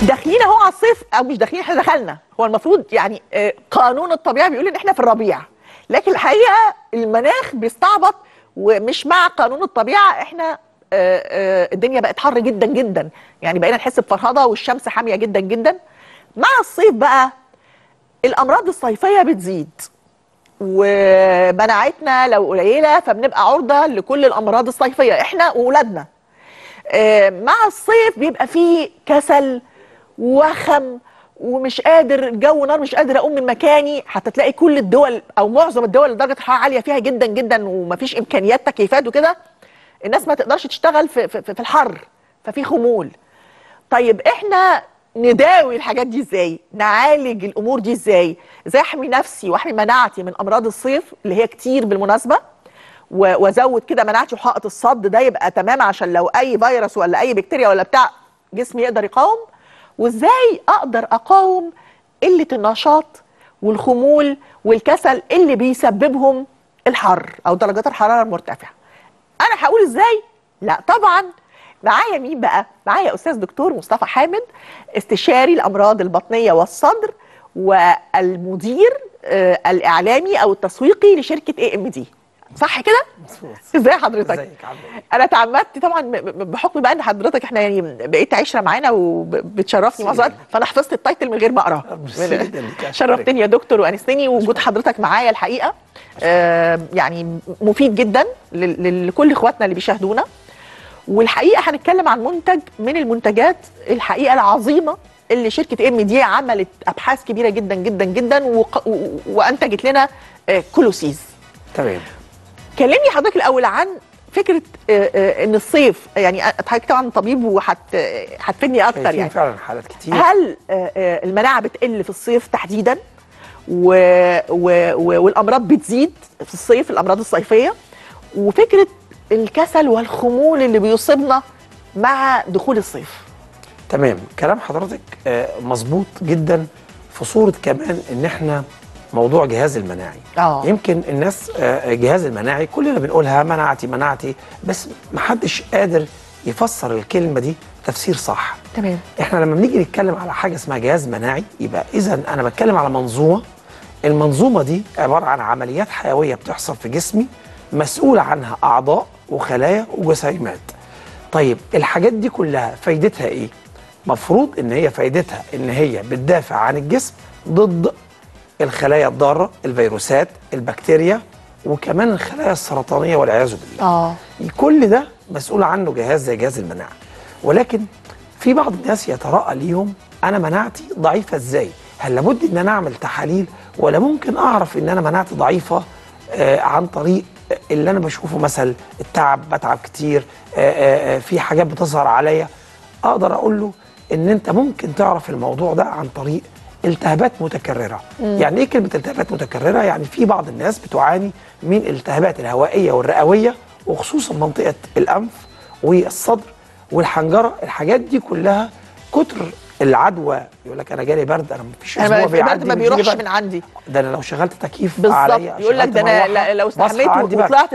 داخلين اهو على الصيف او مش داخلين احنا دخلنا هو المفروض يعني آه، قانون الطبيعه بيقول ان احنا في الربيع لكن الحقيقه المناخ بيستعبط ومش مع قانون الطبيعه احنا آه، آه، الدنيا بقت حر جدا جدا يعني بقينا نحس بفرهده والشمس حاميه جدا جدا مع الصيف بقى الامراض الصيفيه بتزيد ومناعتنا لو قليله فبنبقى عرضه لكل الامراض الصيفيه احنا واولادنا آه، مع الصيف بيبقى فيه كسل وخم ومش قادر جو نار مش قادر اقوم من مكاني حتى تلاقي كل الدول او معظم الدول اللي درجه الحراره عاليه فيها جدا جدا ومفيش امكانيات تكييفات وكده الناس ما تقدرش تشتغل في, في, في الحر ففي خمول طيب احنا نداوي الحاجات دي ازاي نعالج الامور دي ازاي ازاي احمي نفسي واحمي مناعتي من امراض الصيف اللي هي كتير بالمناسبه و- وازود كده مناعتي وحائط الصد ده يبقى تمام عشان لو اي فيروس ولا اي بكتيريا ولا بتاع جسمي يقدر يقاوم وازاي اقدر اقاوم قله النشاط والخمول والكسل اللي بيسببهم الحر او درجات الحراره المرتفعه انا هقول ازاي لا طبعا معايا مين بقى معايا استاذ دكتور مصطفى حامد استشاري الامراض البطنيه والصدر والمدير آه، الاعلامي او التسويقي لشركه اي ام دي صح كده ازاي حضرتك ازيك عامل ايه؟ انا تعمدت طبعا م- م- بحكم بقى ان حضرتك احنا يعني بقيت عشره معانا وبتشرفني معظم الوقت، فانا حفظت التايتل من غير ما اقراه ميرسي جدا ليك يا شرفتني يا دكتور وانستني ووجود حضرتك معايا الحقيقه آه يعني مفيد جدا لل- لل- لكل اخواتنا اللي بيشاهدونا والحقيقه هنتكلم عن منتج من المنتجات الحقيقه العظيمه اللي شركه ام دي عملت ابحاث كبيره جدا جدا جدا وق- و- وانتجت لنا آه كلوسيز تمام كلمني حضرتك الاول عن فكره آه، آه، ان الصيف يعني حضرتك طبعا طبيب وهتفيدني اكتر شايفين يعني فعلا حالات كتير هل آه، آه، المناعه بتقل في الصيف تحديدا و... و... و... والامراض بتزيد في الصيف الامراض الصيفيه وفكره الكسل والخمول اللي بيصيبنا مع دخول الصيف تمام كلام حضرتك آه، مظبوط جدا في صوره كمان ان احنا موضوع جهاز المناعي اه يمكن الناس آه، جهاز المناعي كلنا بنقولها مناعتي مناعتي بس محدش قادر يفسر الكلمه دي تفسير صح تمام احنا لما بنيجي نتكلم على حاجه اسمها جهاز مناعي يبقى اذا انا بتكلم على منظومه المنظومه دي عباره عن عمليات حيويه بتحصل في جسمي مسؤول عنها اعضاء وخلايا وجسيمات طيب الحاجات دي كلها فايدتها ايه مفروض ان هي فايدتها ان هي بتدافع عن الجسم ضد الخلايا الضاره الفيروسات البكتيريا وكمان الخلايا السرطانيه والعياذ بالله اه كل ده مسؤول عنه جهاز زي جهاز المناعه ولكن في بعض الناس يتراءى ليهم انا مناعتي ضعيفه ازاي هل لابد ان انا اعمل تحاليل ولا ممكن اعرف ان انا مناعتي ضعيفه آه عن طريق اللي انا بشوفه مثلا التعب بتعب كتير آه آه آه، في حاجات بتظهر عليا اقدر اقول له ان انت ممكن تعرف الموضوع ده عن طريق التهابات متكرره يعني ايه كلمه التهابات متكرره يعني في بعض الناس بتعاني من الالتهابات الهوائيه والرئويه وخصوصا منطقه الانف والصدر والحنجره الحاجات دي كلها كتر العدوى يقول لك انا جالي برد انا مفيش انا اسبوع ما- البرد بيعدي ما بيجيلي بيروحش برد. من عندي ده انا لو شغلت تكييف بالظبط عليا يقول لك شغلت ده انا مروحة، ل- لو بصحى استحميت عندي برد. وطلعت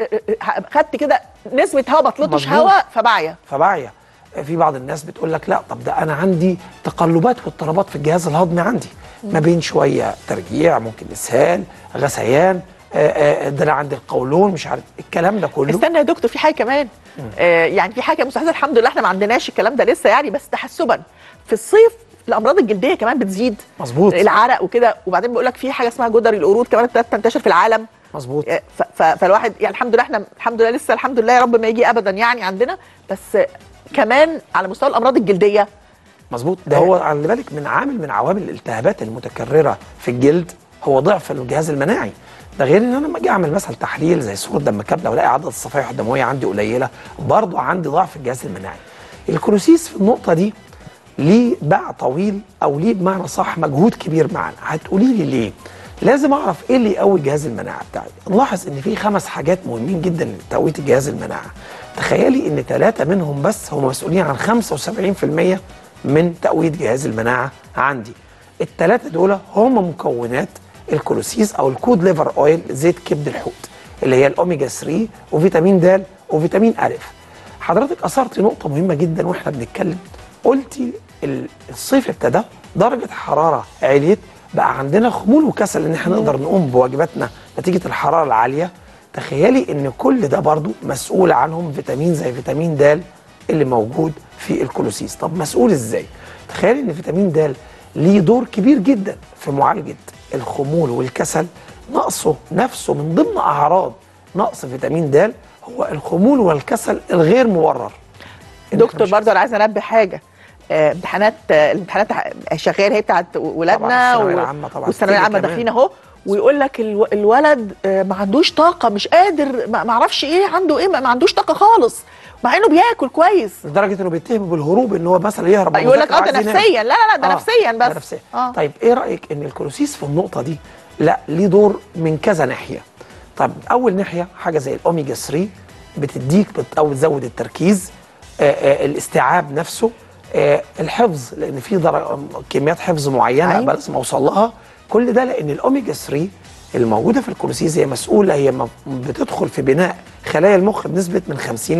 خدت كده نسبه هواء بطلتش مظبوط. هواء فبعيا فبعيا في بعض الناس بتقول لك لا طب ده انا عندي تقلبات واضطرابات في الجهاز الهضمي عندي ما بين شويه ترجيع ممكن اسهال غثيان آه، آه، ده انا عندي القولون مش عارف الكلام ده كله استنى يا دكتور في حاجه كمان آه يعني في حاجه مستحيل الحمد لله احنا ما عندناش الكلام ده لسه يعني بس تحسبا في الصيف الامراض الجلديه كمان بتزيد مظبوط العرق وكده وبعدين بيقول لك في حاجه اسمها جدري القرود كمان ابتدت تنتشر في العالم مظبوط آه، ف- ف- فالواحد يعني الحمد لله احنا الحمد لله لسه الحمد لله يا رب ما يجي ابدا يعني عندنا بس آه، كمان على مستوى الامراض الجلديه مظبوط ده هو خلي بالك من عامل من عوامل الالتهابات المتكرره في الجلد هو ضعف الجهاز المناعي ده غير ان انا لما اجي اعمل مثلا تحليل زي صوره دم كبد والاقي عدد الصفائح الدمويه عندي قليله برضه عندي ضعف الجهاز المناعي الكلوسيس في النقطه دي ليه باع طويل او ليه بمعنى صح مجهود كبير معانا هتقولي لي ليه لازم اعرف ايه اللي يقوي جهاز المناعه بتاعي نلاحظ ان في خمس حاجات مهمين جدا لتقويه الجهاز المناعه تخيلي ان ثلاثه منهم بس هم مسؤولين عن 75% من تقويه جهاز المناعه عندي الثلاثه دول هم مكونات الكولوسيس او الكود ليفر اويل زيت كبد الحوت اللي هي الاوميجا 3 وفيتامين د وفيتامين الف حضرتك اثرت نقطه مهمه جدا واحنا بنتكلم قلتي ال- الصيف ابتدى درجه الحراره عليت بقى عندنا خمول وكسل ان احنا نقدر نقوم بواجباتنا نتيجه الحراره العاليه تخيلي ان كل ده برضو مسؤول عنهم فيتامين زي فيتامين د اللي موجود في الكولوسيس طب مسؤول ازاي تخيلي ان فيتامين د ليه دور كبير جدا في معالجه الخمول والكسل نقصه نفسه من ضمن اعراض نقص فيتامين د هو الخمول والكسل الغير مبرر إن إحنا دكتور مش برضه انا عايزه انبه حاجه آه، امتحانات آه، الامتحانات شغال هي بتاعت ولادنا الثانوية و- العامة طبعاً. والثانويه تيجي العامه كمان. داخلين اهو ويقول لك الو- الولد آه، ما عندوش طاقه مش قادر ما ما اعرفش ايه عنده ايه ما ما عندوش طاقه خالص مع انه بياكل كويس لدرجه انه بيتهم بالهروب ان هو مثلا يهرب من يقول لك اه المذاكرة ده وعايز ينام. نفسيا لا لا لا ده آه، نفسيا ده بس نفسيا اه طيب ايه رايك ان الكولوسيس في النقطه دي لا ليه دور من كذا ناحيه طب اول ناحيه حاجه زي الاوميجا 3 بتديك بت او بتزود التركيز آه آه الاستيعاب نفسه آه الحفظ لان في در- كميات حفظ معينه أيوة. أيوة. لازم اوصل لها كل ده لان الاوميجا 3 الموجوده في الكولوسيس هي مسؤوله هي م- بتدخل في بناء خلايا المخ بنسبه من 50 ل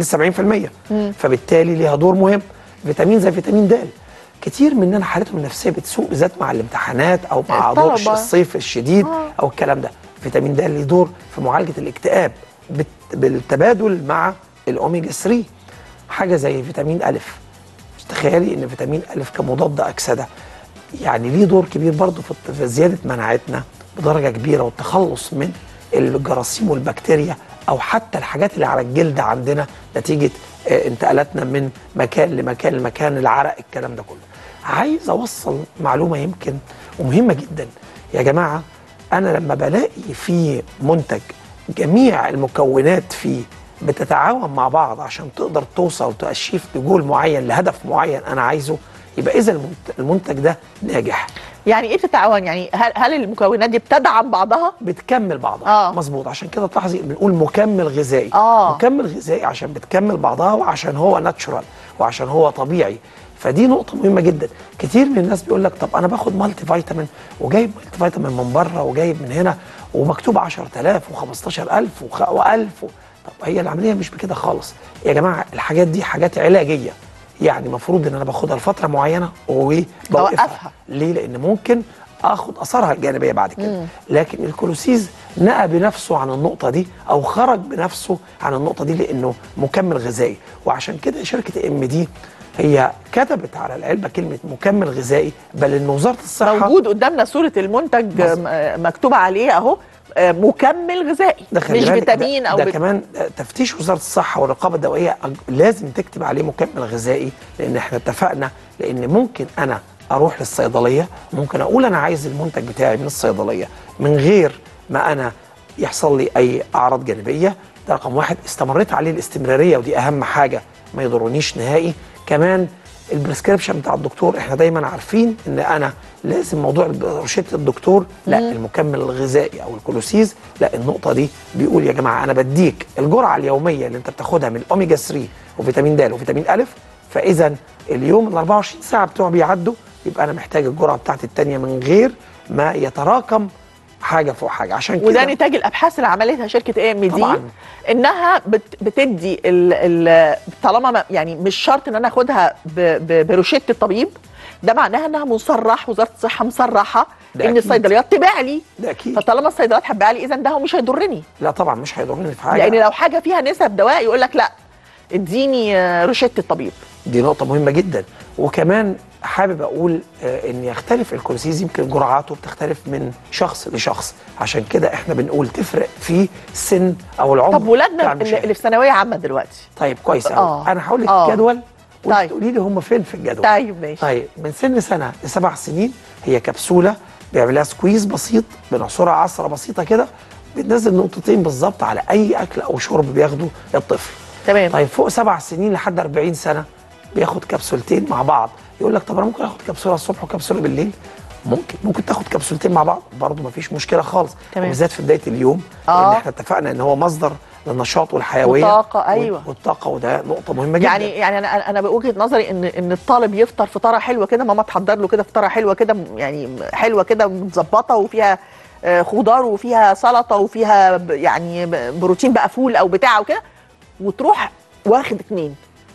70% فبالتالي ليها دور مهم فيتامين زي فيتامين د كتير مننا حالتهم النفسيه بتسوء بالذات مع الامتحانات او مع الطلبة. ضغط الصيف الشديد آه. او الكلام ده فيتامين د ليه دور في معالجه الاكتئاب بت- بالتبادل مع الاوميجا 3 حاجه زي فيتامين الف تخيلي ان فيتامين الف كمضاد اكسده يعني ليه دور كبير برضه في الت- في زياده مناعتنا بدرجه كبيره والتخلص من الجراثيم والبكتيريا او حتى الحاجات اللي على الجلد عندنا نتيجه آه، انتقالاتنا من مكان لمكان لمكان العرق الكلام ده كله عايز اوصل معلومه يمكن ومهمه جدا يا جماعه انا لما بلاقي في منتج جميع المكونات فيه بتتعاون مع بعض عشان تقدر توصل وتأشيف لجول معين لهدف معين انا عايزه يبقى اذا المنت- المنتج ده ناجح يعني ايه بتتعاون يعني هل هل المكونات دي بتدعم بعضها بتكمل بعضها آه. مظبوط عشان كده تلاحظي بنقول مكمل غذائي آه. مكمل غذائي عشان بتكمل بعضها وعشان هو ناتشورال وعشان هو طبيعي فدي نقطة مهمة جدا كتير من الناس بيقول لك طب أنا باخد مالتي فيتامين وجايب مالتي فيتامين من بره وجايب من هنا ومكتوب 10000 و15000 و1000 طب هي العملية مش بكده خالص يا جماعة الحاجات دي حاجات علاجية يعني المفروض ان انا باخدها لفتره معينه وبوقفها أوقفها. ليه لان ممكن اخد اثارها الجانبيه بعد كده لكن الكولوسيز نأى بنفسه عن النقطه دي او خرج بنفسه عن النقطه دي لانه مكمل غذائي وعشان كده شركه ام دي هي كتبت على العلبه كلمه مكمل غذائي بل ان وزاره الصحه موجود قدامنا صوره المنتج مظبوط. م- مكتوب عليه اهو آه، مكمل غذائي ده خلي مش بالك فيتامين ده, او ده بت- كمان تفتيش وزاره الصحه والرقابه الدوائيه أج- لازم تكتب عليه مكمل غذائي لان احنا اتفقنا لان ممكن انا اروح للصيدليه ممكن اقول انا عايز المنتج بتاعي من الصيدليه من غير ما انا يحصل لي اي اعراض جانبيه ده رقم واحد استمريت عليه الاستمراريه ودي اهم حاجه ما يضرنيش نهائي كمان البريسكريبشن بتاع الدكتور احنا دايما عارفين ان انا لازم موضوع روشته الدكتور لا المكمل الغذائي او الكولوسيز لا النقطه دي بيقول يا جماعه انا بديك الجرعه اليوميه اللي انت بتاخدها من الاوميجا 3 وفيتامين د وفيتامين الف فاذا اليوم ال 24 ساعه بتوع بيعدوا يبقى انا محتاج الجرعه بتاعتي الثانيه من غير ما يتراكم حاجه فوق حاجه عشان وده كده نتاج الابحاث اللي عملتها شركه اي ام دي طبعاً. انها بت بتدي ال ال طالما ما- يعني مش شرط ان انا اخدها ب- ب- بروشته الطبيب ده معناها انها مصرح وزاره الصحه مصرحه ده ان أكيد. الصيدليات تبيع لي ده اكيد فطالما الصيدليات هتبيع لي اذا ده هو مش هيضرني لا طبعا مش هيضرني في حاجه لان لو حاجه فيها نسب دواء يقول لك لا اديني آه، روشته الطبيب دي نقطة مهمة جدا وكمان حابب أقول آه، إن يختلف الكولوسيز يمكن جرعاته بتختلف من شخص لشخص عشان كده إحنا بنقول تفرق في السن أو العمر طب بتاع ولادنا اللي المشاهد. اللي في ثانويه عامه دلوقتي طيب كويس آه. قوي أنا هقول لك آه. الجدول وأنت طيب. تقولي لي هم فين في الجدول طيب ماشي طيب من سن سنة لسبع سنين هي كبسولة بيعملها سكويز بسيط بنعصرها عصرة بسيطة كده بتنزل نقطتين بالظبط على أي أكل أو شرب بياخده الطفل تمام طيب فوق سبع سنين لحد 40 سنه بياخد كبسولتين مع بعض يقول لك طب انا ممكن اخد كبسوله الصبح وكبسوله بالليل ممكن ممكن تاخد كبسولتين مع بعض برضه مفيش مشكله خالص تمام. وبالذات في بدايه اليوم آه. لان احنا اتفقنا ان هو مصدر للنشاط والحيويه والطاقة، وال- أيوة. والطاقه وده نقطه مهمه جدا يعني يعني انا انا بوجهه نظري ان ان الطالب يفطر فطاره حلوه كده ماما تحضر له كده فطاره حلوه كده م- يعني حلوه كده متظبطه وفيها آه، خضار وفيها سلطه وفيها ب- يعني ب- بروتين بقى فول او بتاع وكده وتروح واخد اتنين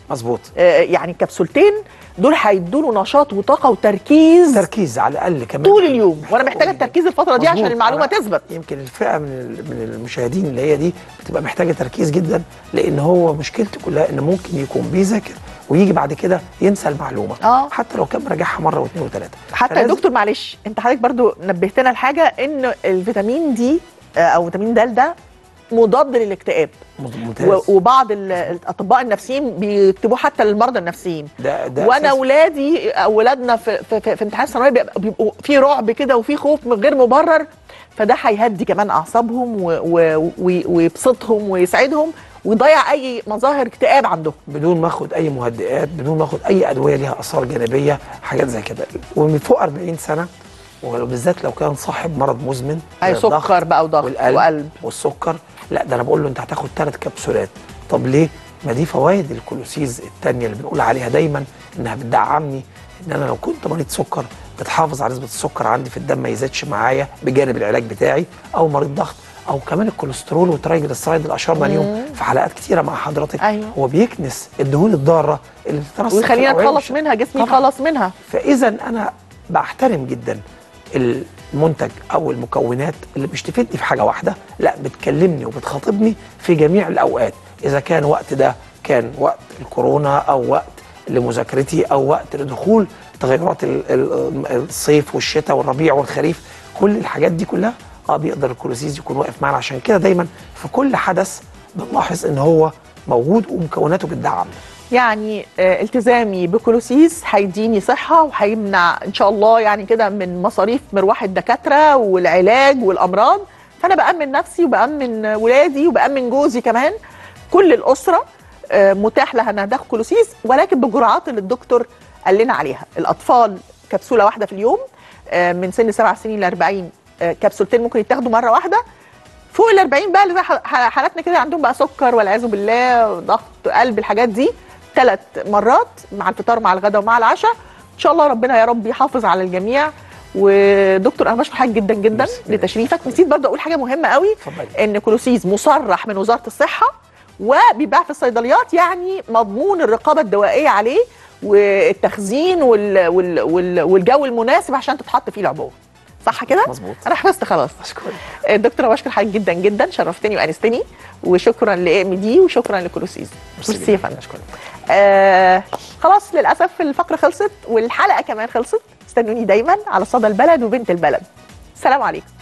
مظبوط آه، يعني كبسولتين دول هيدوا له نشاط وطاقه وتركيز تركيز على الاقل كمان طول اليوم وانا محتاجه جداً. التركيز الفتره دي عشان مظبوط. المعلومه أنا تثبت يمكن الفئه من ال- من المشاهدين اللي هي دي بتبقى محتاجه تركيز جدا لان هو مشكلته كلها ان ممكن يكون بيذاكر ويجي بعد كده ينسى المعلومه آه. حتى لو كان راجعها مره واثنين وثلاثه حتى يا دكتور معلش انت حضرتك برضو نبهتنا لحاجه ان الفيتامين دي آه، او فيتامين د ده مضاد للاكتئاب ممتاز و- وبعض ال- الاطباء النفسيين بيكتبوه حتى للمرضى النفسيين ده ده وانا أساس. اولادي اولادنا في في, في, في امتحان الثانويه بيبقى- بيبقوا في رعب كده وفي خوف من غير مبرر فده هيهدي كمان اعصابهم و- و- و- ويبسطهم ويسعدهم ويضيع اي مظاهر اكتئاب عندهم بدون ما اخد اي مهدئات بدون ما اخد اي ادويه ليها اثار جانبيه حاجات زي كده ومن فوق 40 سنه وبالذات لو كان صاحب مرض مزمن اي زي الضغط سكر بقى وضغط والقلب, وقلب والسكر لا ده انا بقول له انت هتاخد ثلاث كبسولات طب ليه ما دي فوائد الكلوسيز التانية اللي بنقول عليها دايما انها بتدعمني ان انا لو كنت مريض سكر بتحافظ على نسبه السكر عندي في الدم ما يزيدش معايا بجانب العلاج بتاعي او مريض ضغط او كمان الكوليسترول والترايجليسرايد اللي اشرنا اليوم في حلقات كتيره مع حضرتك أيوة. هو بيكنس الدهون الضاره اللي بتترسب في ويخلينا الأوعية نتخلص والش- منها جسمي طبعاً. يتخلص منها فاذا انا بحترم جدا المنتج او المكونات اللي مش تفيدني في حاجه واحده لا بتكلمني وبتخاطبني في جميع الاوقات اذا كان وقت ده كان وقت الكورونا او وقت لمذاكرتي او وقت لدخول تغيرات ال- ال- الصيف والشتاء والربيع والخريف كل الحاجات دي كلها اه بيقدر الكولوسيز يكون واقف معانا عشان كده دايما في كل حدث بنلاحظ ان هو موجود ومكوناته بتدعم يعني آه، التزامي بكولوسيس هيديني صحة وهيمنع إن شاء الله يعني كده من مصاريف مروح الدكاترة والعلاج والأمراض فأنا بأمن نفسي وبأمن ولادي وبأمن جوزي كمان كل الأسرة آه، متاح لها إنها تاخد كولوسيس ولكن بالجرعات اللي الدكتور قال لنا عليها الأطفال كبسولة واحدة في اليوم آه، من سن سبع سنين ل 40 آه، كبسولتين ممكن يتاخدوا مرة واحدة فوق ال 40 بقى اللي زي ح- ح- حالاتنا كده عندهم بقى سكر والعياذ بالله ضغط قلب الحاجات دي ثلاث مرات مع الفطار مع الغداء ومع العشاء ان شاء الله ربنا يا رب يحافظ على الجميع ودكتور انا بشكر حضرتك جدا جدا ميرسي. لتشريفك نسيت برضه اقول حاجه مهمه قوي اتفضلي. ان كولوسيز مصرح من وزاره الصحه وبيباع في الصيدليات يعني مضمون الرقابه الدوائيه عليه والتخزين وال وال وال والجو المناسب عشان تتحط فيه العبوه صح كده؟ مظبوط. انا حفظت خلاص اشكرك دكتور بشكر حضرتك جدا جدا شرفتني وانستني وشكرا لاي دي وشكرا لكولوسيز ميرسي يا فندم اشكرك آه خلاص للاسف الفقره خلصت والحلقه كمان خلصت استنوني دايما على صدى البلد وبنت البلد سلام عليكم